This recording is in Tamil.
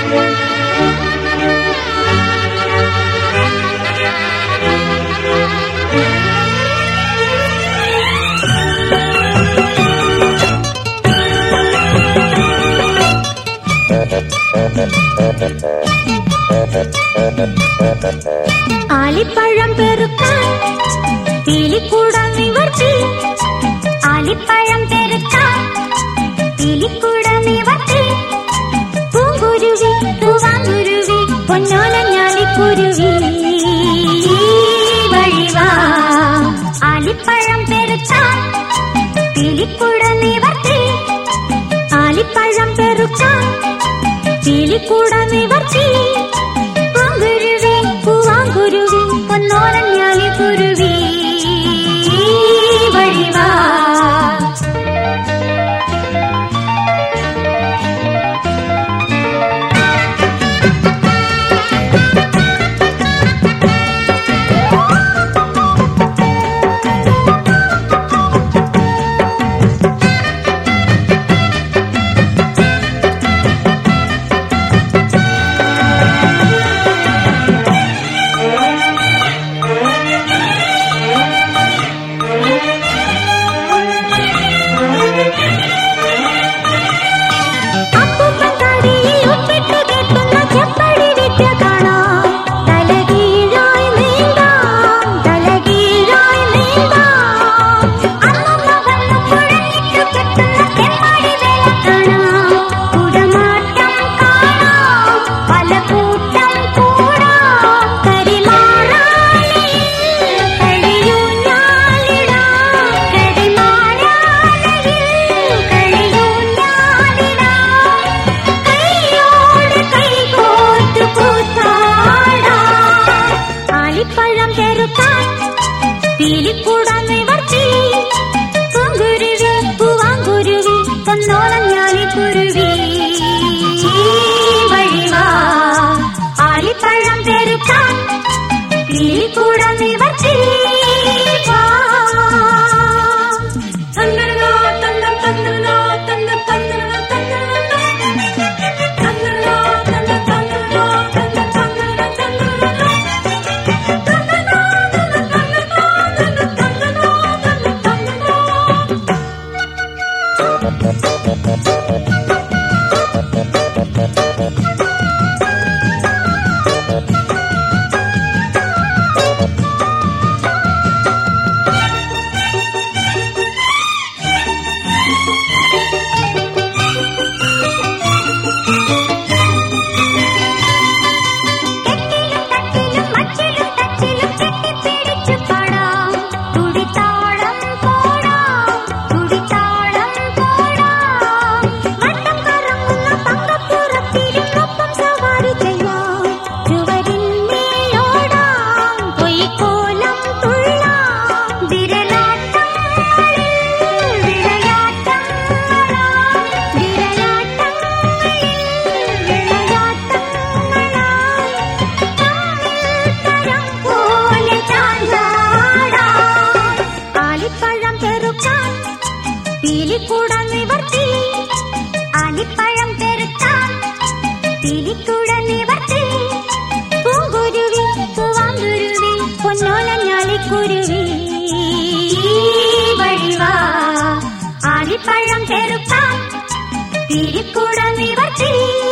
ஆலிப்பழம் பெருக்கான் கிளிக்கூடம் நிவர்த்தி ஆலிப்பழம் பெருக்கான் கிளிக்கூடம் நிவர்த்தி பூங்குருவி பூவாங்குருவி பொன்னோல ஞாலிக்குருவி வழிவா ஆலிப்பழம் பெருக்கான் கிளிக்கூடம் நிவர்த்தி ஆலிப்பழம் பெருக்கான் கிளிக்கூடம் நிவர்த்தி பூங்குருவி பூவாங்குருவி பொன்னோரம் ஞாலி குருவி வழிவா അപ്പുപ്പത്താടിയിൽ ഉപ്പിട്ട് കെട്ടുന്ന ചെപ്പടി വിദ്യ കാണാം തലകീഴായി നീന്താം തലകീഴായി നീന്താം അമ്മമ്മ വന്നു കുഴഞ്ഞിട്ട് കെട്ടുന്ന ചെമ്മാടി വേല കാണാം കുടമാട്ടം കാണാം പല കൂട്ടം കൂടാം കരിമാറാലിൽ കളിയൂഞ്ഞാലിടാം കരിമാറാലിൽ കളിയൂഞ്ഞാലിടാം கையோடு கைகோர்த்து கூத்தாடாம் ஆலிப்பழம் பெருக்கான் பீலிக்கூடம் நிவர்த்தி பூங்குருவி பூவாங்குருவி பொன்னோலம் ஞானி குருவி வழிவா ஆலிப்பழம் பெருக்கான் பீலிக்கூடம் நிவர்த்தி வா தந்தனோ தந்தம் தந்தனோ தந்தம் தந்தனோ தந்தனோ தந்தனோ தந்தம் தந்தனோ தந்தம் தந்தனோ தந்தனோ கெட்டிலும் தட்டிலும் மச்சிலும் தச்சிலும் கெட்டி பிடிச்சு பாடாம் துடித்தாளம் போடாம் துடித்தாளம் போடாம் வட்டம் கரங்குന്ന பங்கப்புறத்திலும் ஒப்பம் சவாரி செய்யாம் சுவரின் மேலோடாம் பொய்கோலம் துள்ளாம் விரலாட்டங்களில் விளையாட்டங்களாம் விரலாட்டங்களில் விளையாட்டங்களாம் தரம் போல சாஞ்சாடாம் ஆலிப்பழம் பெருக்கான் பீலிக்கூடம் நிவர்த்தி ஆலிப்பழம் பெருக்கான் பீலிக்கூடம் நிவர்த்தி பூங்குருவி பூவாங்குருவி பொன்னோல ஞாலிக்குருவி வழிவா ஆலிப்பழம் பெருக்கான் பீலிக்கூடம் நிவர்த்தி